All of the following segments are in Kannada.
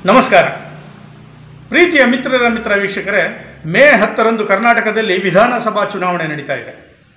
ನಮಸ್ಕಾರ ಪ್ರೀತಿಯ ಮಿತ್ರರ ಮಿತ್ರ ವೀಕ್ಷಕರೇ ಮೇ ಹತ್ತರಂದು ಕರ್ನಾಟಕದಲ್ಲಿ ವಿಧಾನಸಭಾ ಚುನಾವಣೆ ನಡೀತಾ ಇದೆ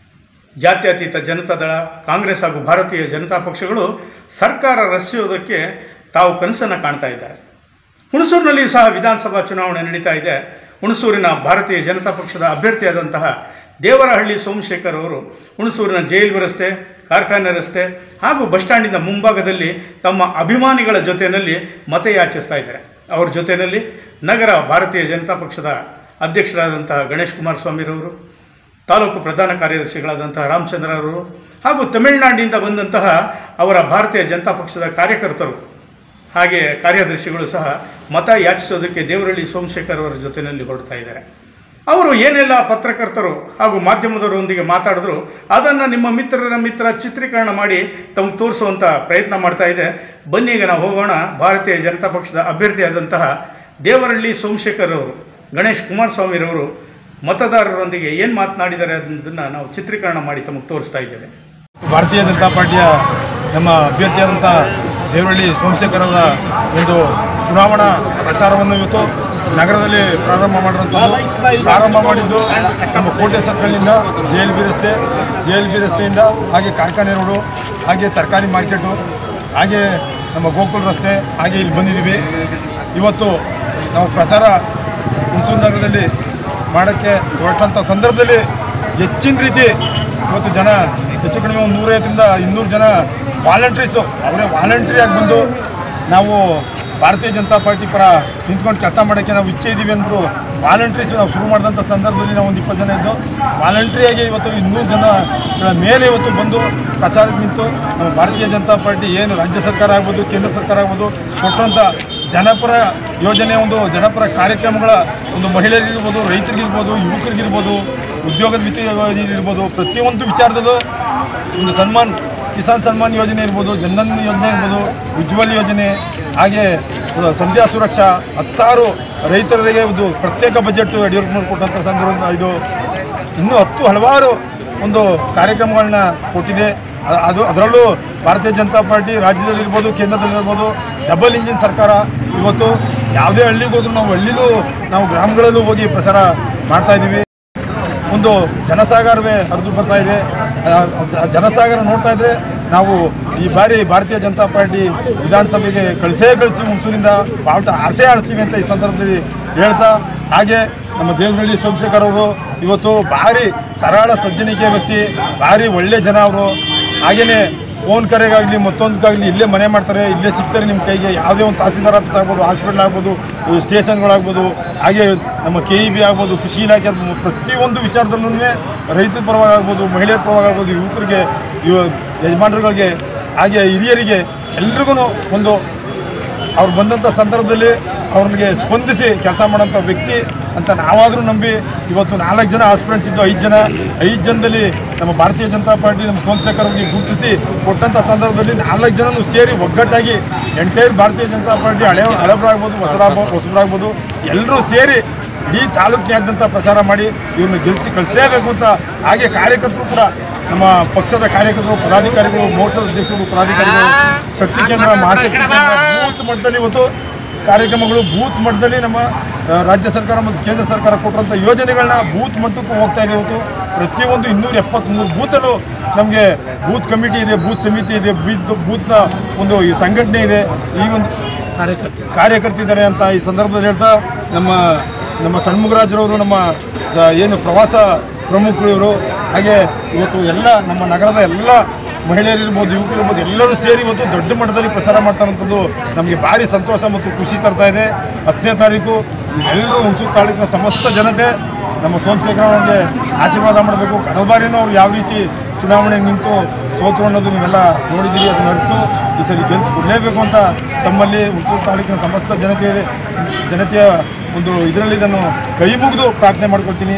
ಜಾತ್ಯತೀತ ಜನತಾದಳ ಕಾಂಗ್ರೆಸ್ ಹಾಗೂ ಭಾರತೀಯ ಜನತಾ ಪಕ್ಷಗಳು ಸರ್ಕಾರ ರಚಿಸುವುದಕ್ಕೆ ತಾವು ಕನಸನ್ನು ಕಾಣ್ತಾ ಇದ್ದಾರೆ ಹುಣಸೂರಿನಲ್ಲಿಯೂ ಸಹ ವಿಧಾನಸಭಾ ಚುನಾವಣೆ ನಡೀತಾ ಇದೆ ಹುಣಸೂರಿನ ಭಾರತೀಯ ಜನತಾ ಪಕ್ಷದ ಅಭ್ಯರ್ಥಿಯಾದಂತಹ ದೇವರಹಳ್ಳಿ ಸೋಮಶೇಖರ್ ಅವರು ಹುಣಸೂರಿನ ಜೈಲು ರಸ್ತೆ ಕಾರ್ಖಾನೆ ರಸ್ತೆ ಹಾಗೂ ಬಸ್ ಸ್ಟ್ಯಾಂಡಿನ ಮುಂಭಾಗದಲ್ಲಿ ತಮ್ಮ ಅಭಿಮಾನಿಗಳ ಜೊತೆಯಲ್ಲಿ ಮತಯಾಚಿಸ್ತಾ ಇದ್ದಾರೆ ಅವ್ರ ಜೊತೆಯಲ್ಲಿ ನಗರ ಭಾರತೀಯ ಜನತಾ ಪಕ್ಷದ ಅಧ್ಯಕ್ಷರಾದಂತಹ ಗಣೇಶ್ ಕುಮಾರಸ್ವಾಮಿರವರು ತಾಲೂಕು ಪ್ರಧಾನ ಕಾರ್ಯದರ್ಶಿಗಳಾದಂತಹ ರಾಮಚಂದ್ರರವರು ಹಾಗೂ ತಮಿಳುನಾಡಿನಿಂದ ಬಂದಂತಹ ಅವರ ಭಾರತೀಯ ಜನತಾ ಪಕ್ಷದ ಕಾರ್ಯಕರ್ತರು ಹಾಗೆ ಕಾರ್ಯದರ್ಶಿಗಳು ಸಹ ಮತ ಯಾಚಿಸೋದಕ್ಕೆ ದೇವರಳ್ಳಿ ಸೋಮಶೇಖರ್ ಅವರ ಜೊತೆಯಲ್ಲಿ ಹೊರಡ್ತಾ ಇದ್ದಾರೆ ಅವರು ಏನೆಲ್ಲ ಪತ್ರಕರ್ತರು ಹಾಗೂ ಮಾಧ್ಯಮದವರೊಂದಿಗೆ ಮಾತಾಡಿದ್ರು ಅದನ್ನು ನಿಮ್ಮ ಮಿತ್ರರ ಮಿತ್ರ ಚಿತ್ರೀಕರಣ ಮಾಡಿ ತಮಗೆ ತೋರಿಸುವಂಥ ಪ್ರಯತ್ನ ಮಾಡ್ತಾ ಇದೆ ಬನ್ನಿ ಈಗ ನಾವು ಹೋಗೋಣ ಭಾರತೀಯ ಜನತಾ ಪಕ್ಷದ ಅಭ್ಯರ್ಥಿಯಾದಂತಹ ದೇವರಳ್ಳಿ ಸೋಮಶೇಖರ್ ಅವರು ಗಣೇಶ್ ಕುಮಾರಸ್ವಾಮಿರವರು ಮತದಾರರೊಂದಿಗೆ ಏನು ಮಾತನಾಡಿದ್ದಾರೆ ಅನ್ನೋದನ್ನು ನಾವು ಚಿತ್ರೀಕರಣ ಮಾಡಿ ತಮಗೆ ತೋರಿಸ್ತಾ ಇದ್ದೇವೆ ಭಾರತೀಯ ಜನತಾ ಪಾರ್ಟಿಯ ನಮ್ಮ ಅಭ್ಯರ್ಥಿಯಾದಂಥ ದೇವರಳ್ಳಿ ಸೋಮಶೇಖರ್ ಅವರ ಒಂದು ಚುನಾವಣಾ ಪ್ರಚಾರವನ್ನು ಇವತ್ತು ನಗರದಲ್ಲಿ ಪ್ರಾರಂಭ ಮಾಡಿರುವಂಥದ್ದು ಪ್ರಾರಂಭ ಮಾಡಿದ್ದು ನಮ್ಮ ಕೋಟೆ ಸರ್ಕಲ್ನಿಂದ ಜೆ ಎಲ್ ಬಿ ರಸ್ತೆ ಜೆ ಎಲ್ ಬಿ ರಸ್ತೆಯಿಂದ ಹಾಗೆ ಕಾರ್ಖಾನೆ ರೋಡು ಹಾಗೆ ತರಕಾರಿ ಮಾರ್ಕೆಟು ಹಾಗೆ ನಮ್ಮ ಗೋಕುಲ್ ರಸ್ತೆ ಹಾಗೆ ಇಲ್ಲಿ ಬಂದಿದ್ದೀವಿ ಇವತ್ತು ನಾವು ಪ್ರಚಾರ ಹುಣಸೂರು ನಗರದಲ್ಲಿ ಮಾಡೋಕ್ಕೆ ಹೊರಟಂಥ ಸಂದರ್ಭದಲ್ಲಿ ಹೆಚ್ಚಿನ ರೀತಿ ಇವತ್ತು ಜನ ಹೆಚ್ಚು ಕಡಿಮೆ ಒಂದು ನೂರೈವತ್ತರಿಂದ ಇನ್ನೂರು ಜನ ವಾಲಂಟ್ರೀಸು ಅವರೇ ವಾಲಂಟ್ರಿಯಾಗಿ ಬಂದು ನಾವು ಭಾರತೀಯ ಜನತಾ ಪಾರ್ಟಿ ಪರ ನಿಂತ್ಕೊಂಡು ಕೆಲಸ ಮಾಡೋಕ್ಕೆ ನಾವು ಇಚ್ಛೆ ಇದ್ದೀವಿ ಅಂದ್ಬಿಟ್ಟು ವಾಲಂಟ್ರೀಸು ನಾವು ಶುರು ಮಾಡಿದಂಥ ಸಂದರ್ಭದಲ್ಲಿ ನಾವು ಒಂದು ಇಪ್ಪತ್ತು ಜನ ಇದ್ದು ವಾಲಂಟ್ರಿಯಾಗಿ ಇವತ್ತು ಇನ್ನೂರು ಜನಗಳ ಮೇಲೆ ಇವತ್ತು ಬಂದು ಪ್ರಚಾರಕ್ಕೆ ನಿಂತು ನಮ್ಮ ಭಾರತೀಯ ಜನತಾ ಪಾರ್ಟಿ ಏನು ರಾಜ್ಯ ಸರ್ಕಾರ ಆಗ್ಬೋದು ಕೇಂದ್ರ ಸರ್ಕಾರ ಆಗ್ಬೋದು ಕೊಟ್ಟಂಥ ಜನಪರ ಯೋಜನೆ ಒಂದು ಜನಪರ ಕಾರ್ಯಕ್ರಮಗಳ ಒಂದು ಮಹಿಳೆಯರಿಗಿರ್ಬೋದು ರೈತರಿಗಿರ್ಬೋದು ಯುವಕರಿಗಿರ್ಬೋದು ಉದ್ಯೋಗದ ಮಿತಿ ಇರ್ಬೋದು ಪ್ರತಿಯೊಂದು ವಿಚಾರದಲ್ಲೂ ಒಂದು ಸನ್ಮಾನ್ ಕಿಸಾನ್ ಸನ್ಮಾನ್ ಯೋಜನೆ ಇರ್ಬೋದು ಜನ್ಧನ್ ಯೋಜನೆ ಇರ್ಬೋದು ಉಜ್ವಲ್ ಯೋಜನೆ ಹಾಗೆ ಸಂಧ್ಯಾ ಸುರಕ್ಷಾ ಹತ್ತಾರು ರೈತರಿಗೆ ಒಂದು ಪ್ರತ್ಯೇಕ ಬಜೆಟ್ ಯಡಿಯೂರಪ್ಪನವ್ರು ಕೊಟ್ಟಂಥ ಸಂದರ್ಭ ಇದು ಇನ್ನೂ ಹತ್ತು ಹಲವಾರು ಒಂದು ಕಾರ್ಯಕ್ರಮಗಳನ್ನ ಕೊಟ್ಟಿದೆ ಅ- ಅದು ಅದರಲ್ಲೂ ಭಾರತೀಯ ಜನತಾ ಪಾರ್ಟಿ ರಾಜ್ಯದಲ್ಲಿರ್ಬೋದು ಕೇಂದ್ರದಲ್ಲಿರ್ಬೋದು ಡಬಲ್ ಇಂಜಿನ್ ಸರ್ಕಾರ ಇವತ್ತು ಯಾವುದೇ ಹಳ್ಳಿಗೆ ಹೋದ್ರೂ ನಾವು ಹಳ್ಳಿಲೂ ನಾವು ಗ್ರಾಮಗಳಲ್ಲೂ ಹೋಗಿ ಪ್ರಚಾರ ಮಾಡ್ತಾ ಇದ್ದೀವಿ ಒಂದು ಜನಸಾಗರವೇ ಹರಿದು ಬರ್ತಾ ಇದೆ ಆ ಜ- ಜನಸಾಗರ ನೋಡ್ತಾ ಇದ್ರೆ ನಾವು ಈ ಬಾರಿ ಭಾರತೀಯ ಜನತಾ ಪಾರ್ಟಿ ವಿಧಾನಸಭೆಗೆ ಕಳಿಸೇ ಕಳಿಸ್ತೀವಿ ಹುಣಸೂರಿಂದ ಬಾವುಟ ಆರಿಸೇ ಆಡಿಸ್ತೀವಿ ಅಂತ ಈ ಸಂದರ್ಭದಲ್ಲಿ ಹೇಳ್ತಾ ಹಾಗೆ ನಮ್ಮ ದೇವನಹಳ್ಳಿ ಸೋಮಶೇಖರ್ ಅವರು ಇವತ್ತು ಭಾರಿ ಸರಳ ಸಜ್ಜನಿಕೆ ವ್ಯಕ್ತಿ ಭಾರಿ ಒಳ್ಳೆ ಜನ ಅವರು ಹಾಗೆಯೇ ಫೋನ್ ಕರೆಗಾಗಲಿ ಮತ್ತೊಂದಕ್ಕಾಗಲಿ ಇಲ್ಲೇ ಮನೆ ಮಾಡ್ತಾರೆ ಇಲ್ಲೇ ಸಿಗ್ತಾರೆ ನಿಮ್ಮ ಕೈಗೆ ಯಾವುದೇ ಒಂದು ತಹಸೀಲ್ದಾರ್ ಆಫೀಸ್ ಆಗ್ಬೋದು ಹಾಸ್ಪಿಟಲ್ ಆಗ್ಬೋದು ಈ ಸ್ಟೇಷನ್ಗಳಾಗ್ಬೋದು ಹಾಗೆ ನಮ್ಮ ಕೆ ಇ ಬಿ ಆಗ್ಬೋದು ಕೃಷಿ ಇಲಾಖೆ ಆಗ್ಬೋದು ಪ್ರತಿಯೊಂದು ವಿಚಾರದಲ್ಲೂ ರೈತರ ಪರವಾಗಿ ಆಗ್ಬೋದು ಮಹಿಳೆಯರ ಪರವಾಗಿ ಆಗ್ಬೋದು ಯುವಕರಿಗೆ ಯುವ ಯಜಮಾನರುಗಳಿಗೆ ಹಾಗೆ ಹಿರಿಯರಿಗೆ ಎಲ್ರಿಗೂ ಒಂದು ಅವ್ರು ಬಂದಂಥ ಸಂದರ್ಭದಲ್ಲಿ ಅವ್ರಿಗೆ ಸ್ಪಂದಿಸಿ ಕೆಲಸ ಮಾಡೋಂಥ ವ್ಯಕ್ತಿ ಅಂತ ನಾವಾದರೂ ನಂಬಿ ಇವತ್ತು ನಾಲ್ಕು ಜನ ಆಸ್ಪಿರೆಂಟ್ಸ್ ಇದ್ದು ಐದು ಜನ ಐದು ಜನದಲ್ಲಿ ನಮ್ಮ ಭಾರತೀಯ ಜನತಾ ಪಾರ್ಟಿ ನಮ್ಮ ಸೋಮಶೇಖರ್ ಅವರಿಗೆ ಗುರುತಿಸಿ ಕೊಟ್ಟಂಥ ಸಂದರ್ಭದಲ್ಲಿ ನಾಲ್ಕು ಜನನು ಸೇರಿ ಒಗ್ಗಟ್ಟಾಗಿ ಎಂಟೈರ್ ಭಾರತೀಯ ಜನತಾ ಪಾರ್ಟಿ ಹಳೆ ಹಳಬರಾಗ್ಬೋದು ಹೊಸರಾಗ್ಬೋದು ಹೊಸಬರಾಗ್ಬೋದು ಎಲ್ಲರೂ ಸೇರಿ ಇಡೀ ತಾಲೂಕಿನಾದ್ಯಂತ ಪ್ರಚಾರ ಮಾಡಿ ಇವ್ರನ್ನ ಗೆಲ್ಲಿಸಿ ಕಳಿಸಲೇಬೇಕು ಅಂತ ಹಾಗೆ ಕಾರ್ಯಕರ್ತರು ಕೂಡ ನಮ್ಮ ಪಕ್ಷದ ಕಾರ್ಯಕರ್ತರು ಪದಾಧಿಕಾರಿಗಳು ಮೋರ್ಚಾದ ಅಧ್ಯಕ್ಷರು ಪದಾಧಿಕಾರಿಗಳು ಶಕ್ತಿ ಕೇಂದ್ರ ಮಹಾಶಕ್ತಿ ಕೇಂದ್ರ ಬೂತ್ ಮಟ್ಟದಲ್ಲಿ ಇವತ್ತು ಕಾರ್ಯಕ್ರಮಗಳು ಬೂತ್ ಮಟ್ಟದಲ್ಲಿ ನಮ್ಮ ಆ, ರಾಜ್ಯ ಸರ್ಕಾರ ಮತ್ತು ಕೇಂದ್ರ ಸರ್ಕಾರ ಕೊಟ್ಟಿರೋಂಥ ಯೋಜನೆಗಳನ್ನ ಬೂತ್ ಮಟ್ಟಕ್ಕೂ ಹೋಗ್ತಾ ಇದೆ ಇವತ್ತು ಪ್ರತಿಯೊಂದು ಇನ್ನೂರ ಎಪ್ಪತ್ತ್ಮೂರು ಬೂತಲ್ಲೂ ನಮಗೆ ಬೂತ್ ಕಮಿಟಿ ಇದೆ ಬೂತ್ ಸಮಿತಿ ಇದೆ ಬೂತ್ ಬೂತ್ನ ಒಂದು ಈ ಸಂಘಟನೆ ಇದೆ ಈ ಒಂದು ಕಾರ್ಯಕರ್ತ ಕಾರ್ಯಕರ್ತಿದ್ದಾರೆ ಅಂತ ಈ ಸಂದರ್ಭದಲ್ಲಿ ಹೇಳ್ತಾ ನಮ್ಮ ನಮ್ಮ ಷಣ್ಮುಖರಾಜರವರು ನಮ್ಮ ಆ, ಏನು ಪ್ರವಾಸ ಪ್ರಮುಖರು ಇವರು ಹಾಗೆ ಇವತ್ತು ಎಲ್ಲ ನಮ್ಮ ನಗರದ ಎಲ್ಲ ಮಹಿಳೆಯರಿರ್ಬೋದು ಯುವಕರಿರ್ಬೋದು ಎಲ್ಲರೂ ಸೇರಿ ಇವತ್ತು ದೊಡ್ಡ ಮಟ್ಟದಲ್ಲಿ ಪ್ರಚಾರ ಮಾಡ್ತಾರಂಥದ್ದು ನಮಗೆ ಭಾರಿ ಸಂತೋಷ ಮತ್ತು ಖುಷಿ ತರ್ತಾ ಇದೆ ಹತ್ತನೇ ತಾರೀಕು ಎಲ್ಲರೂ ಹುಣಸೂರು ತಾಲೂಕಿನ ಸಮಸ್ತ ಜನತೆ ನಮ್ಮ ಸೋಮಶೇಖರ ಅವರಿಗೆ ಆಶೀರ್ವಾದ ಮಾಡಬೇಕು ಕಳೆದ ಬಾರಿನೂ ಅವ್ರು ಯಾವ ರೀತಿ ಚುನಾವಣೆ ನಿಂತು ಸೋತು ಅನ್ನೋದು ನೀವೆಲ್ಲ ನೋಡಿದ್ದೀರಿ ಅದನ್ನ ಅರಿತು ಈ ಸರಿ ಗೆಲ್ಲಿಸ್ಕೊಡ್ಲೇಬೇಕು ಅಂತ ತಮ್ಮಲ್ಲಿ ಹುಣಸೂರು ತಾಲೂಕಿನ ಸಮಸ್ತ ಜನತೆ ಜನತೆಯ ಒಂದು ಇದರಲ್ಲಿ ಇದನ್ನು ಕೈ ಮುಗಿದು ಪ್ರಾರ್ಥನೆ ಮಾಡ್ಕೊಳ್ತೀನಿ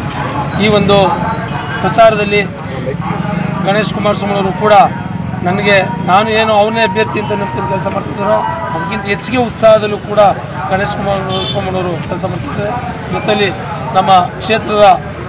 ಈ ಒಂದು ಪ್ರಚಾರದಲ್ಲಿ ಗಣೇಶ್ ಕುಮಾರಸ್ವಾಮಿ ಅವರು ಕೂಡ ನನಗೆ ನಾನು ಏನು ಅವನೇ ಅಭ್ಯರ್ಥಿ ಅಂತ ನಂಬ್ಕೊಂಡು ಕೆಲಸ ಮಾಡ್ತಿದ್ದಾರೋ ಅದಕ್ಕಿಂತ ಹೆಚ್ಚಿಗೆ ಉತ್ಸಾಹದಲ್ಲೂ ಕೂಡ ಗಣೇಶ್ ಕುಮಾರ್ ಸ್ವಾಮಿಯವರು ಕೆಲಸ ಮಾಡ್ತಿದ್ದಾರೆ ಜೊತೆಯಲ್ಲಿ ನಮ್ಮ ಕ್ಷೇತ್ರದ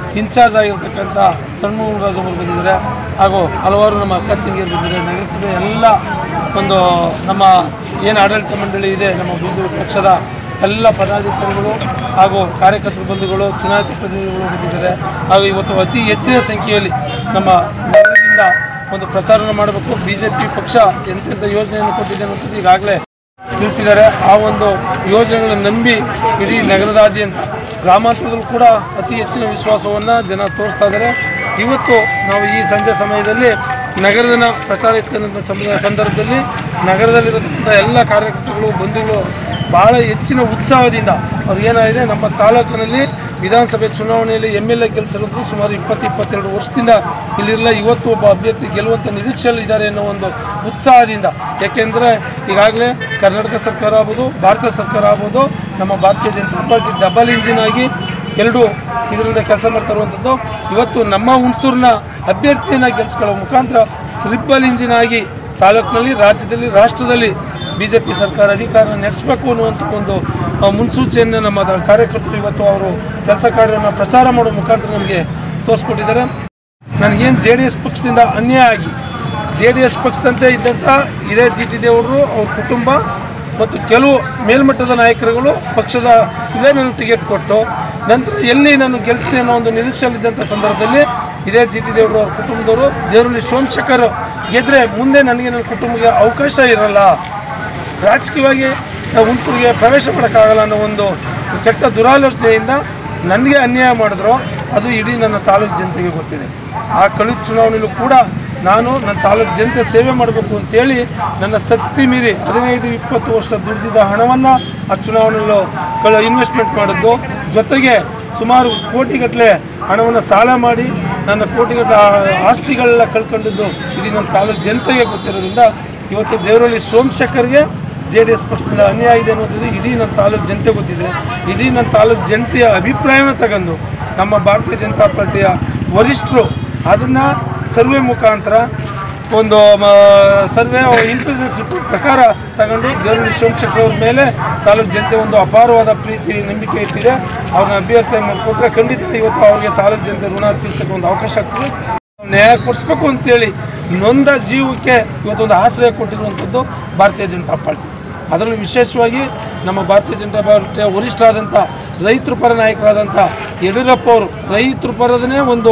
ಇನ್ಚಾರ್ಜ್ ಆಗಿರ್ತಕ್ಕಂಥ ಸಣ್ಮೋಹನ್ ರಾಜ್ ಅವರು ಬಂದಿದ್ದಾರೆ ಹಾಗೂ ಹಲವಾರು ನಮ್ಮ ಅಕ್ಕ ತಂಗಿಯರು ಬಂದಿದ್ದಾರೆ ನಗರಸಭೆ ಎಲ್ಲ ಒಂದು ನಮ್ಮ ಏನು ಆಡಳಿತ ಮಂಡಳಿ ಇದೆ ನಮ್ಮ ಬಿ ಜೆ ಪಿ ಪಕ್ಷದ ಎಲ್ಲ ಪದಾಧಿಕಾರಿಗಳು ಹಾಗೂ ಕಾರ್ಯಕರ್ತರ ಬಂಧುಗಳು ಚುನಾಯಿತ ಪ್ರತಿನಿಧಿಗಳು ಬಂದಿದ್ದಾರೆ ಹಾಗೂ ಇವತ್ತು ಅತಿ ಹೆಚ್ಚಿನ ಸಂಖ್ಯೆಯಲ್ಲಿ ನಮ್ಮ ನಗರದಿಂದ ಒಂದು ಪ್ರಚಾರನ ಮಾಡಬೇಕು ಬಿ ಜೆ ಪಿ ಪಕ್ಷ ಎಂತೆಂಥ ಯೋಜನೆಯನ್ನು ಕೊಟ್ಟಿದೆ ಅನ್ನೋದು ಈಗಾಗಲೇ ತಿಳಿಸಿದ್ದಾರೆ ಆ ಒಂದು ಯೋಜನೆಗಳನ್ನು ನಂಬಿ ಇಡೀ ನಗರದಾದ್ಯಂತ ಗ್ರಾಮಾಂತರದಲ್ಲೂ ಕೂಡ ಅತಿ ಹೆಚ್ಚಿನ ವಿಶ್ವಾಸವನ್ನು ಜನ ತೋರಿಸ್ತಾ ಇದ್ದಾರೆ ಇವತ್ತು ನಾವು ಈ ಸಂಜೆ ಸಮಯದಲ್ಲಿ ನಗರದ ಪ್ರಚಾರ ಇರ್ತಕ್ಕಂಥ ಸಮ ಸಂದರ್ಭದಲ್ಲಿ ನಗರದಲ್ಲಿರತಕ್ಕಂಥ ಎಲ್ಲ ಕಾರ್ಯಕರ್ತರು ಬಂಧುಗಳು ಭಾಳ ಹೆಚ್ಚಿನ ಉತ್ಸಾಹದಿಂದ ಅವ್ರು ಏನಾಗಿದೆ ನಮ್ಮ ತಾಲೂಕಿನಲ್ಲಿ ವಿಧಾನಸಭೆ ಚುನಾವಣೆಯಲ್ಲಿ ಎಮ್ ಎಲ್ ಎ ಗೆಲ್ಲಿಸಿರೋದು ಸುಮಾರು ಇಪ್ಪತ್ತು ಇಪ್ಪತ್ತೆರಡು ವರ್ಷದಿಂದ ಇಲ್ಲಿರಲ್ಲ ಇವತ್ತು ಒಬ್ಬ ಅಭ್ಯರ್ಥಿ ಗೆಲ್ಲುವಂಥ ನಿರೀಕ್ಷೆಯಲ್ಲಿ ಇದ್ದಾರೆ ಅನ್ನೋ ಒಂದು ಉತ್ಸಾಹದಿಂದ ಯಾಕೆಂದರೆ ಈಗಾಗಲೇ ಕರ್ನಾಟಕ ಸರ್ಕಾರ ಆಗ್ಬೋದು ಭಾರತ ಸರ್ಕಾರ ಆಗ್ಬೋದು ನಮ್ಮ Bharatiya Janata party double engine ಆಗಿ ಎರಡು ಇದರಿಂದ ಕೆಲಸ ಮಾಡ್ತಾ ಇರುವಂಥದ್ದು ಇವತ್ತು ನಮ್ಮ ಹುಣಸೂರಿನ ಅಭ್ಯರ್ಥಿಯನ್ನು ಗೆಲ್ಲಿಸ್ಕೊಳ್ಳೋ ಮುಖಾಂತರ ಟ್ರಿಬಲ್ ಇಂಜಿನ್ ಆಗಿ ತಾಲೂಕಿನಲ್ಲಿ ರಾಜ್ಯದಲ್ಲಿ ರಾಷ್ಟ್ರದಲ್ಲಿ ಬಿ ಜೆ ಪಿ ಸರ್ಕಾರ ಅಧಿಕಾರ ನಡೆಸಬೇಕು ಅನ್ನುವಂಥ ಒಂದು ಆ, ಮುನ್ಸೂಚನೆಯನ್ನು ನಮ್ಮ ದ- ಕಾರ್ಯಕರ್ತರು ಇವತ್ತು ಅವರು ಕೆಲಸ ಕಾರ್ಯವನ್ನು ಪ್ರಚಾರ ಮಾಡೋ ಮುಖಾಂತರ ನಮಗೆ ತೋರಿಸ್ಕೊಟ್ಟಿದ್ದಾರೆ ನನಗೇನು ಜೆ ಡಿ ಎಸ್ ಪಕ್ಷದಿಂದ ಅನ್ಯಾಯ ಆಗಿ ಜೆ ಡಿ ಎಸ್ ಪಕ್ಷದಂತೆ ಇದ್ದಂಥ ಇದೇ ಜಿ ಟಿ ದೇವರು ಅವ್ರ ಕುಟುಂಬ ಮತ್ತು ಕೆಲವು ಮೇಲ್ಮಟ್ಟದ ನಾಯಕರುಗಳು ಪಕ್ಷದ ಇಲ್ಲೇ ನನಗೆ ಟಿಕೆಟ್ ಕೊಟ್ಟು ನಂತರ ಎಲ್ಲಿ ನಾನು ಗೆಲ್ತೀನಿ ಅನ್ನೋ ಒಂದು ನಿರೀಕ್ಷೆಯಲ್ಲಿದ್ದಂಥ ಸಂದರ್ಭದಲ್ಲಿ ಇದೇ ಜಿ ಟಿ ದೇವರು ಅವ್ರ ಕುಟುಂಬದವರು ದೇವರಲ್ಲಿ ಸೋಮಶೇಖರ್ ಗೆದ್ದರೆ ಮುಂದೆ ನನಗೆ ನನ್ನ ಕುಟುಂಬಕ್ಕೆ ಅವಕಾಶ ಇರಲ್ಲ ರಾಜಕೀಯವಾಗಿ ನಾವು ಹುಣಸೂರಿಗೆ ಪ್ರವೇಶ ಮಾಡೋಕ್ಕಾಗಲ್ಲ ಅನ್ನೋ ಒಂದು ಕೆಟ್ಟ ದುರಾಲೋಚನೆಯಿಂದ ನನಗೆ ಅನ್ಯಾಯ ಮಾಡಿದ್ರು ಅದು ಇಡೀ ನನ್ನ ತಾಲೂಕು ಜನತೆಗೆ ಗೊತ್ತಿದೆ ಆ ಕಳೆದ ಚುನಾವಣೆಯಲ್ಲೂ ಕೂಡ ನಾನು ನನ್ನ ತಾಲೂಕು ಜನತೆ ಸೇವೆ ಮಾಡಬೇಕು ಅಂತೇಳಿ ನನ್ನ ಶಕ್ತಿ ಮೀರಿ ಹದಿನೈದು ಇಪ್ಪತ್ತು ವರ್ಷ ದುಡಿದಿದ್ದ ಹಣವನ್ನು ಆ ಚುನಾವಣೆಯಲ್ಲೂ ಕಳ ಇನ್ವೆಸ್ಟ್ಮೆಂಟ್ ಮಾಡಿದ್ದು ಜೊತೆಗೆ ಸುಮಾರು ಕೋಟಿಗಟ್ಟಲೆ ಹಣವನ್ನು ಸಾಲ ಮಾಡಿ ನನ್ನ ಕೋಟಿಗಟ್ಟಲೆ ಆ- ಆಸ್ತಿಗಳೆಲ್ಲ ಕಳ್ಕೊಂಡಿದ್ದು ಇಡೀ ನನ್ನ ತಾಲೂಕು ಜನತೆಗೆ ಗೊತ್ತಿರೋದ್ರಿಂದ ಇವತ್ತು ದೇವರಳ್ಳಿ ಸೋಮಶೇಖರ್ಗೆ ಜೆ ಡಿ ಎಸ್ ಪಕ್ಷದಿಂದ ಅನ್ಯಾಯ ಇದೆ ಅನ್ನೋದು ಇಡೀ ನನ್ನ ತಾಲೂಕು ಜನತೆ ಗೊತ್ತಿದೆ ಇಡೀ ನನ್ನ ತಾಲೂಕು ಜನತೆಯ ಅಭಿಪ್ರಾಯನ ತಗೊಂಡು ನಮ್ಮ ಭಾರತೀಯ ಜನತಾ ಪಾರ್ಟಿಯ ವರಿಷ್ಠರು ಅದನ್ನು ಸರ್ವೆ ಮುಖಾಂತರ ಒಂದು ಮ- ಸರ್ವೆ ಇಂಟೆಲಿಜೆನ್ಸ್ ರಿಪೋರ್ಟ್ ಪ್ರಕಾರ ತಗೊಂಡು ದೇವರಳ್ಳಿ ಸೋಮಶೇಖರ್ ಅವ್ರ ಮೇಲೆ ತಾಲೂಕು ಜನತೆ ಒಂದು ಅಪಾರವಾದ ಪ್ರೀತಿ ನಂಬಿಕೆ ಇಟ್ಟಿದೆ ಅವ್ರನ್ನ ಅಭ್ಯರ್ಥಿ ಮಾಡಿಕೊಟ್ರೆ ಖಂಡಿತ ಇವತ್ತು ಅವ್ರಿಗೆ ತಾಲೂಕು ಜನತೆ ಋಣ ತೀರ್ಸೋಕೆ ಒಂದು ಅವಕಾಶ ಆಗ್ತದೆ ನ್ಯಾಯ ಕೊಡಿಸ್ಬೇಕು ಅಂತೇಳಿ ನೊಂದ ಜೀವಕ್ಕೆ ಇವತ್ತೊಂದು ಆಶ್ರಯ ಕೊಟ್ಟಿರುವಂಥದ್ದು ಭಾರತೀಯ ಜನತಾ ಪಾರ್ಟಿ ಅದರಲ್ಲೂ ವಿಶೇಷವಾಗಿ ನಮ್ಮ ಭಾರತೀಯ ಜನತಾ ಪಾರ್ಟಿಯ ವರಿಷ್ಠರಾದಂಥ ರೈತರ ಪರ ನಾಯಕರಾದಂಥ ಯಡಿಯೂರಪ್ಪ ಅವರು ರೈತರ ಪರದನೇ ಒಂದು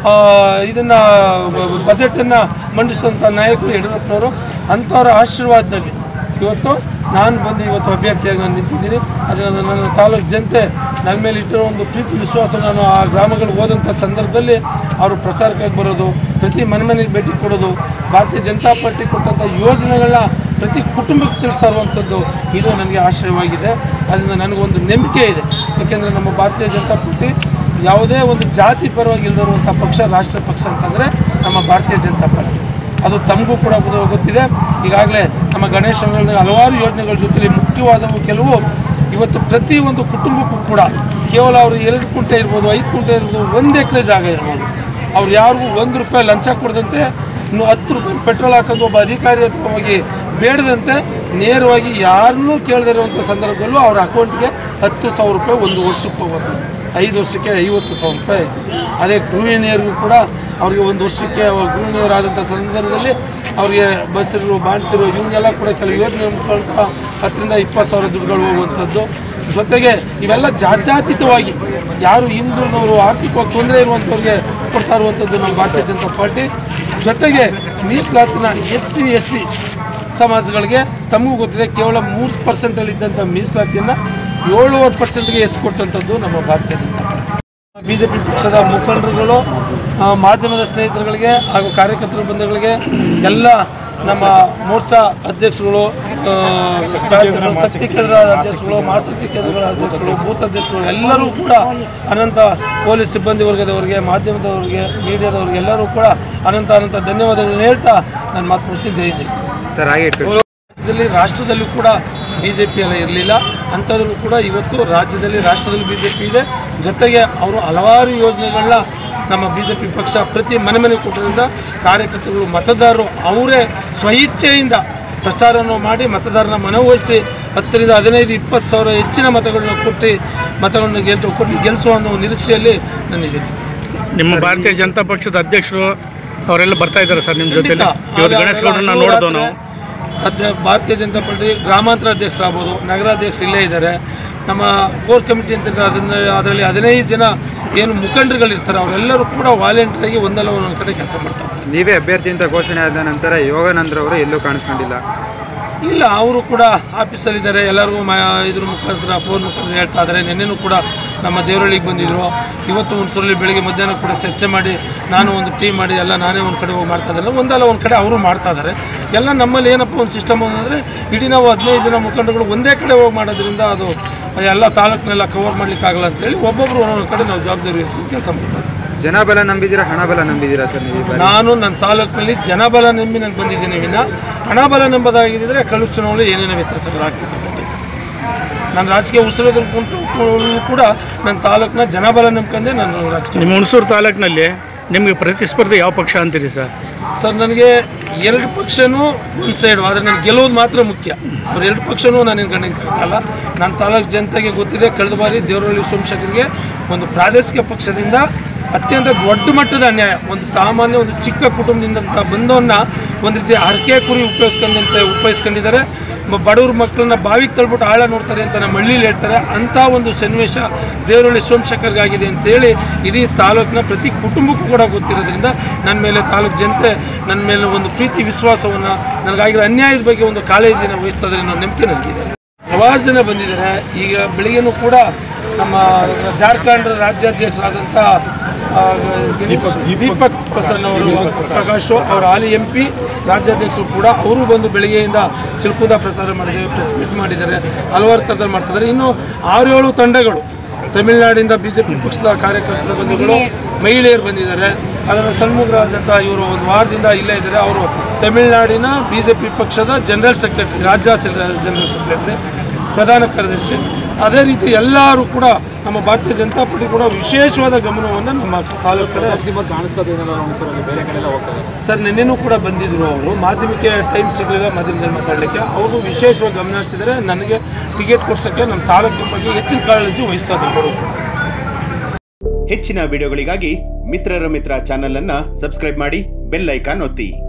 ಇದನ್ನು ಬಜೆಟನ್ನು ಮಂಡಿಸಿದಂಥ ನಾಯಕರು ಯಡಿಯೂರಪ್ಪನವರು ಅಂಥವರ ಆಶೀರ್ವಾದದಲ್ಲಿ ಇವತ್ತು ನಾನು ಬಂದು ಇವತ್ತು ಅಭ್ಯರ್ಥಿಯಾಗಿ ನಾನು ನಿಂತಿದ್ದೀನಿ ಅದನ್ನು ನನ್ನ ತಾಲೂಕು ಜನತೆ ನನ್ನ ಮೇಲೆ ಇಟ್ಟಿರೋ ಒಂದು ಪ್ರೀತಿ ವಿಶ್ವಾಸ ನಾನು ಆ ಗ್ರಾಮಗಳಿಗೆ ಹೋದಂಥ ಸಂದರ್ಭದಲ್ಲಿ ಅವರು ಪ್ರಚಾರಕ್ಕಾಗಿ ಬರೋದು ಪ್ರತಿ ಮನೆ ಮನೆಗೆ ಭೇಟಿ ಕೊಡೋದು ಭಾರತೀಯ ಜನತಾ ಪಾರ್ಟಿ ಕೊಟ್ಟಂಥ ಯೋಜನೆಗಳನ್ನ ಪ್ರತಿ ಕುಟುಂಬಕ್ಕೆ ತಿಳಿಸ್ತಾ ಇರುವಂಥದ್ದು ಇದು ನನಗೆ ಆಶ್ರಯವಾಗಿದೆ ಅದರಿಂದ ನನಗೊಂದು ನಂಬಿಕೆ ಇದೆ ಯಾಕೆಂದರೆ ನಮ್ಮ ಭಾರತೀಯ ಜನತಾ ಪಾರ್ಟಿ ಯಾವುದೇ ಒಂದು ಜಾತಿ ಪರವಾಗಿ ಇಲ್ಲದಿರುವಂಥ ಪಕ್ಷ ರಾಷ್ಟ್ರ ಪಕ್ಷ ಅಂತಂದರೆ ನಮ್ಮ ಭಾರತೀಯ ಜನತಾ ಪಾರ್ಟಿ ಅದು ತಮಗೂ ಕೂಡ ಗೊತ್ತು- ಗೊತ್ತಿದೆ ಈಗಾಗಲೇ ನಮ್ಮ ಗಣೇಶ ಹಬ್ಬಗಳಲ್ಲಿ ಹಲವಾರು ಯೋಜನೆಗಳ ಜೊತೆಲಿ ಮುಖ್ಯವಾದವು ಕೆಲವು ಇವತ್ತು ಪ್ರತಿ ಒಂದು ಕುಟುಂಬಕ್ಕೂ ಕೂಡ ಕೇವಲ ಅವರು ಎರಡು ಕುಂಟೆ ಇರ್ಬೋದು ಐದು ಕುಂಟೆ ಇರ್ಬೋದು ಒಂದು ಎಕರೆ ಜಾಗ ಇರ್ಬೋದು ಅವ್ರು ಯಾರಿಗೂ ಒಂದು ರೂಪಾಯಿ ಲಂಚ ಕೊಡದಂತೆ ಇನ್ನು ಹತ್ತು ರೂಪಾಯಿ ಪೆಟ್ರೋಲ್ ಹಾಕೋದು ಒಬ್ಬ ಅಧಿಕಾರಿ ಹತ್ರ ಹೋಗಿ ಬೇಡದಂತೆ ನೇರವಾಗಿ ಯಾರನ್ನೂ ಕೇಳದೇ ಇರುವಂಥ ಸಂದರ್ಭದಲ್ಲೂ ಅವ್ರ ಅಕೌಂಟ್ಗೆ ಹತ್ತು ಸಾವಿರ ರೂಪಾಯಿ ಒಂದು ವರ್ಷಕ್ಕೆ ಹೋಗುತ್ತೆ ಐದು ವರ್ಷಕ್ಕೆ ಐವತ್ತು ಸಾವಿರ ರೂಪಾಯಿ ಆಯಿತು ಅದೇ ಗೃಹಿಣಿಯರಿಗೂ ಕೂಡ ಅವರಿಗೆ ಒಂದು ವರ್ಷಕ್ಕೆ ಅವ್ರ ಗೃಹಿಣಿಯರಾದಂಥ ಸಂದರ್ಭದಲ್ಲಿ ಅವರಿಗೆ ಬಸ್ಸರು ಬಾಣ್ತಿರು ಇವನ್ನೆಲ್ಲ ಕೂಡ ಕೆಲವು ಯೋಜನೆ ಮುಖಾಂತರ ಹತ್ತರಿಂದ ಇಪ್ಪತ್ತು ಸಾವಿರ ದುಡ್ಡುಗಳು ಹೋಗುವಂಥದ್ದು ಜೊತೆಗೆ ಇವೆಲ್ಲ ಜಾತ್ಯತೀತವಾಗಿ ಯಾರು ಹಿಂದುಳಿದವರು ಆರ್ಥಿಕವಾಗಿ ತೊಂದರೆ ಇರುವಂಥವ್ರಿಗೆ ಕೊಡ್ತಾ ಇರುವಂಥದ್ದು ನಮ್ಮ ಭಾರತೀಯ ಜನತಾ ಪಾರ್ಟಿ ಜೊತೆಗೆ ಮೀಸಲಾತಿನ ಎಸ್ ಸಿ ಎಸ್ ಟಿ ಸಮಾಜಗಳಿಗೆ ತಮಗೂ ಗೊತ್ತಿದೆ ಕೇವಲ ಮೂರು ಪರ್ಸೆಂಟಲ್ಲಿ ಇದ್ದಂಥ ಮೀಸಲಾತಿಯನ್ನು ಏಳುವರೆ ಪರ್ಸೆಂಟ್ಗೆ ಎಷ್ಟು ಕೊಟ್ಟಂಥದ್ದು ನಮ್ಮ Bharatiya Janata Party B J P ಪಕ್ಷದ ಮುಖಂಡರುಗಳು ಆ, ಮಾಧ್ಯಮದ ಸ್ನೇಹಿತರುಗಳಿಗೆ ಹಾಗೂ ಕಾರ್ಯಕರ್ತರ ಬಂಧುಗಳಿಗೆ ಎಲ್ಲ ನಮ್ಮ ಮೋರ್ಚಾ ಅಧ್ಯಕ್ಷರುಗಳು ಆ, ಶಕ್ತಿ ಕೇಂದ್ರದ ಅಧ್ಯಕ್ಷರುಗಳು ಮಹಾಶಕ್ತಿ ಕೇಂದ್ರಗಳ ಅಧ್ಯಕ್ಷರುಗಳು ಬೂತ್ ಅಧ್ಯಕ್ಷರುಗಳು ಎಲ್ಲರೂ ಕೂಡ ಅನಂತ ಪೊಲೀಸ್ ಸಿಬ್ಬಂದಿ ವರ್ಗದವರಿಗೆ ಮಾಧ್ಯಮದವರಿಗೆ ಮೀಡಿಯಾದವರಿಗೆ ಎಲ್ಲರೂ ಕೂಡ ಅನಂತ ಅನಂತ ಧನ್ಯವಾದಗಳನ್ನು ಹೇಳ್ತಾ ನಾನು ಮಾತು ಮುಗಿಸ್ತೀನಿ ಜೈ ಜೈ ಸರ್ ಹಾಗೆ ಇಟ್ಟು ರಾಜ್ಯದಲ್ಲಿ ರಾಷ್ಟ್ರದಲ್ಲೂ ಕೂಡ ಬಿ ಜೆ ಪಿ ಎಲ್ಲ ಇರಲಿಲ್ಲ ಅಂಥದ್ರೂ ಕೂಡ ಇವತ್ತು ರಾಜ್ಯದಲ್ಲಿ ರಾಷ್ಟ್ರದಲ್ಲಿ ಬಿ ಜೆ ಪಿ ಇದೆ ಜೊತೆಗೆ ಅವರು ಹಲವಾರು ಯೋಜನೆಗಳನ್ನ ನಮ್ಮ ಬಿ ಜೆ ಪಿ ಪಕ್ಷ ಪ್ರತಿ ಮನೆ ಮನೆ ಕೊಟ್ಟರಿಂದ ಕಾರ್ಯಕರ್ತರು ಮತದಾರರು ಅವರೇ ಸ್ವಇಚ್ಛೆಯಿಂದ ಪ್ರಚಾರವನ್ನು ಮಾಡಿ ಮತದಾರನ ಮನವೊಲಿಸಿ ಹತ್ತರಿಂದ ಹದಿನೈದು ಇಪ್ಪತ್ತು ಸಾವಿರ ಹೆಚ್ಚಿನ ಮತಗಳನ್ನ ಕೊಟ್ಟು ಮತಗಳನ್ನು ಗೆದ್ದು ಕೊಟ್ಟು ಗೆಲ್ಲಿಸುವ ಅನ್ನೋ ನಿರೀಕ್ಷೆಯಲ್ಲಿ ನಾನಿದ್ದೀನಿ ನಿಮ್ಮ ಭಾರತೀಯ ಜನತಾ ಪಕ್ಷದ ಅಧ್ಯಕ್ಷರು ಅವರೆಲ್ಲ ಬರ್ತಾ ಇದ್ದಾರೆ ಸರ್ ನಿಮ್ಮ ಜೊತೆಲಿ ಖಂಡಿತ. ಇವತ್ತು ಆಗ ಗಣೇಶ್ ಎಲ್ಲ ಗೌಡ್ರನ್ನ ಅನುಕೂಲ ನೋಡಿದ್ವು ನಾವು ಅಧ್ಯ ಭಾರತೀಯ ಜನತಾ ಪಾರ್ಟಿ ಗ್ರಾಮಾಂತರ ಅಧ್ಯಕ್ಷರಾಗ್ಬೋದು ನಗರಾಧ್ಯಕ್ಷರು ಇಲ್ಲೇ ಇದ್ದಾರೆ ನಮ್ಮ ಕೋರ್ ಕಮಿಟಿ ಅಂತ ಇರ್ತದೆ, ಅದನ್ನ ಅದರಲ್ಲಿ ಹದಿನೈದು ಜನ ಏನು ಮುಖಂಡರುಗಳಿರ್ತಾರೆ ಅವರೆಲ್ಲರೂ ಕೂಡ ವಾಲಂಟಿಯರಾಗಿ ಒಂದಲ್ಲ ಒಂದೊಂದು ಕಡೆ ಕೆಲಸ ಮಾಡ್ತಾರೆ ನೀವೇ ಅಭ್ಯರ್ಥಿ ಅಂತ ಘೋಷಣೆ ಆದ ನಂತರ ಯೋಗಾನಂದ್ರ ಅವರು ಎಲ್ಲೂ ಕಾಣಿಸ್ಕೊಂಡಿಲ್ಲ ಇಲ್ಲ ಅವರು ಕೂಡ ಆಫೀಸಲ್ಲಿದ್ದಾರೆ ಎಲ್ಲರಿಗೂ ಮ ಇದ್ರ ಮುಖಾಂತರ ಫೋನ್ ಮುಖಾಂತರ ಹೇಳ್ತಾ ಇದ್ದಾರೆ ನಿನ್ನೆನೂ ಕೂಡ ನಮ್ಮ ದೇವರಳ್ಳಿಗೆ ಬಂದಿದ್ದರು ಇವತ್ತು ಹುಣಸೂರಲ್ಲಿ ಬೆಳಿಗ್ಗೆ ಮಧ್ಯಾಹ್ನ ಕೂಡ ಚರ್ಚೆ ಮಾಡಿ ನಾನು ಒಂದು ಟೀಮ್ ಮಾಡಿ ಎಲ್ಲ ನಾನೇ ಒಂದು ಕಡೆ ಹೋಗಿ ಮಾಡ್ತಾ ಇದ್ದಾರೆ ಒಂದಲ್ಲ ಒಂದು ಕಡೆ ಅವರು ಮಾಡ್ತಾ ಇದ್ದಾರೆ ಎಲ್ಲ ನಮ್ಮಲ್ಲಿ ಏನಪ್ಪ ಒಂದು ಸಿಸ್ಟಮ್ ಅಂದರೆ ಇಡೀ ನಾವು ಹದಿನೈದು ಜನ ಮುಖಂಡರುಗಳು ಒಂದೇ ಕಡೆ ಹೋಗಿ ಮಾಡೋದ್ರಿಂದ ಅದು ಎಲ್ಲ ತಾಲೂಕಿನೆಲ್ಲ ಕವರ್ ಮಾಡಲಿಕ್ಕಾಗಲ್ಲ ಅಂತೇಳಿ ಒಬ್ಬೊಬ್ಬರು ಒಂದೊಂದು ಕಡೆ ನಾವು ಜವಾಬ್ದಾರಿ ವಹಿಸಿ ಕೆಲಸ ಮಾಡ್ತಾರೆ ಜನಬಲ ನಂಬಿದ್ದೀರಾ ಹಣಬಲ ನಂಬಿದ್ದೀರಾ ಸರ್ ನೀವು ಈ ಬಾರಿ? ನಾನು ನನ್ನ ತಾಲೂಕಿನಲ್ಲಿ ಜನಬಲ ನಂಬಿ ನಾನು ಬಂದಿದ್ದೀನಿ ವಿನ ಹಣಬಲ ನಂಬೋದಾಗಿದ್ದರೆ ಕಳು ಚುನಾವಣೆ ಏನೇನೋ ವ್ಯತ್ಯಾಸಗಳಾಗ್ತಿದೆ ನಾನು ರಾಜಕೀಯ ಉಸಿರೋದ್ರ ಕೂಡ ನನ್ನ ತಾಲೂಕಿನ ಜನಬಲ ನಂಬ್ಕೊಂಡೆ ನಾನು ರಾಜಕೀಯ ನಿಮ್ಮ ಹುಣಸೂರು ತಾಲೂಕಿನಲ್ಲಿ ನಿಮಗೆ ಪ್ರತಿಸ್ಪರ್ಧಿ ಯಾವ ಪಕ್ಷ ಅಂತೀರಿ ಸರ್ ಸರ್ ನನಗೆ ಎರಡು ಪಕ್ಷನೂ ಒಂದು ಸೈಡು ಆದರೆ ನನಗೆ ಗೆಲ್ಲೋದು ಮಾತ್ರ ಮುಖ್ಯ ಅವ್ರ ಎರಡು ಪಕ್ಷನೂ ನಾನು ಗಣಿತಕ್ಕಲ್ಲ ನನ್ನ ತಾಲೂಕು ಜನತೆಗೆ ಗೊತ್ತಿದೆ ಕಳೆದ ಬಾರಿ ದೇವರಹಳ್ಳಿ ಸೋಮಶೇಖರ್ಗೆ ಒಂದು ಪ್ರಾದೇಶಿಕ ಪಕ್ಷದಿಂದ ಅತ್ಯಂತ ದೊಡ್ಡ ಮಟ್ಟದ ಅನ್ಯಾಯ ಒಂದು ಸಾಮಾನ್ಯ ಒಂದು ಚಿಕ್ಕ ಕುಟುಂಬದಿಂದ ಅಂತ ಬಂದವನ್ನ ಒಂದು ರೀತಿ ಹರಕೆ ಕುರಿ ಉಪಯೋಗಿಸ್ಕೊಂಡಂತೆ ಉಪಯೋಗಿಸ್ಕೊಂಡಿದ್ದಾರೆ ಬ- ಬಡವ್ರ ಮಕ್ಕಳನ್ನ ಬಾವಿಗೆ ತಳ್ಬಿಟ್ಟು ಆಳ ನೋಡ್ತಾರೆ ಅಂತ ನಮ್ಮ ಹಳ್ಳಿಲಿ ಹೇಳ್ತಾರೆ ಅಂಥ ಒಂದು ಸನ್ನಿವೇಶ ದೇವರಹಳ್ಳಿ ಸೋಮಶೇಖರ್ಗಾಗಿದೆ ಅಂತೇಳಿ ಇಡೀ ತಾಲೂಕಿನ ಪ್ರತಿ ಕುಟುಂಬಕ್ಕೂ ಕೂಡ ಗೊತ್ತಿರೋದ್ರಿಂದ ನನ್ನ ಮೇಲೆ ತಾಲೂಕು ಜನತೆ ನನ್ನ ಮೇಲೆ ಒಂದು ಪ್ರೀತಿ ವಿಶ್ವಾಸವನ್ನು ನನಗಾಗಿರೋ ಅನ್ಯಾಯದ ಬಗ್ಗೆ ಒಂದು ಕಾಳಜಿನ ವಹಿಸ್ತಾ ಇದ್ದಾರೆ ಅನ್ನೋ ನಂಬಿಕೆ ನನಗಿದೆ ಹಲವಾರು ಜನ ಬಂದಿದ್ದಾರೆ ಈಗ ಬೆಳಿಗ್ಗೆನೂ ಕೂಡ ನಮ್ಮ ಜಾರ್ಖಂಡ್ ರಾಜ್ಯಾಧ್ಯಕ್ಷರಾದಂಥ ಆ, ದೀಪಕ್ ಪ್ರಸನ್ನ ಅವರು ಪ್ರಕಾಶ್ ಅವರ ಹಾಲಿ ಎಂ ಪಿ ರಾಜ್ಯಾಧ್ಯಕ್ಷರು ಕೂಡ ಅವರು ಬಂದು ಬೆಳಿಗ್ಗೆಯಿಂದ ಸಿಲ್ಕುದ ಪ್ರಸಾರ ಮಾಡಿದ್ದಾರೆ ಪ್ರೆಸ್ ಮೀಟ್ ಮಾಡಿದ್ದಾರೆ ಹಲವಾರು ಥರದಲ್ಲಿ ಮಾಡ್ತಿದ್ದಾರೆ ಇನ್ನು ಆರು ಏಳು ತಂಡಗಳು ತಮಿಳುನಾಡಿಂದ ಬಿ ಜೆ ಪಿ ಪಕ್ಷದ ಕಾರ್ಯಕರ್ತರ ಬಂಧುಗಳು ಮಹಿಳೆಯರು ಬಂದಿದ್ದಾರೆ ಅದರ ಸಣ್ಮುಗರಾಜ್ ಅಂತ ಇವರು ಒಂದು ವಾರದಿಂದ ಇಲ್ಲೇ ಇದ್ದಾರೆ ಅವರು ತಮಿಳುನಾಡಿನ ಬಿ ಜೆ ಪಿ ಪಕ್ಷದ ಜನರಲ್ ಸೆಕ್ರೆಟರಿ ರಾಜ್ಯ ಜನರಲ್ ಸೆಕ್ರೆಟರಿ ಪ್ರಧಾನ ಕಾರ್ಯದರ್ಶಿ ಅದೇ ರೀತಿ ಎಲ್ಲರೂ ಕೂಡ ನಮ್ಮ ಭಾರತೀಯ ಜನತಾ ಪಾರ್ಟಿ ಕೂಡ ವಿಶೇಷವಾದ ಗಮನವನ್ನು ನಮ್ಮ ತಾಲೂಕು ಕಡೆ ಸರ್ ನಿನ್ನೆನೂ ಕೂಡ ಬಂದಿದ್ರು ಅವರು ಮಾಧ್ಯಮಕ್ಕೆ ಟೈಮ್ ಸಿಗಲಿಲ್ಲ ಮಾಧ್ಯಮದಲ್ಲಿ ಮಾತಾಡಲಿಕ್ಕೆ ಅವರು ವಿಶೇಷವಾಗಿ ಗಮನ ಹರಿಸಿದ್ದಾರೆ ನನಗೆ ಟಿಕೆಟ್ ಕೊಡ್ಸೋಕ್ಕೆ ನಮ್ಮ ತಾಲೂಕಿನ ಬಗ್ಗೆ ಹೆಚ್ಚಿನ ಕಾಳಜಿ ವಹಿಸ್ತಾ ಇದ್ದಾರೆ ಬಡವರು ಹೆಚ್ಚಿನ ವಿಡಿಯೋಗಳಿಗಾಗಿ ಮಿತ್ರರ ಮಿತ್ರ ಚಾನೆಲ್ ಅನ್ನ ಸಬ್ಸ್ಕ್ರೈಬ್ ಮಾಡಿ ಬೆಲ್ ಐಕಾನ್ ಒತ್ತಿ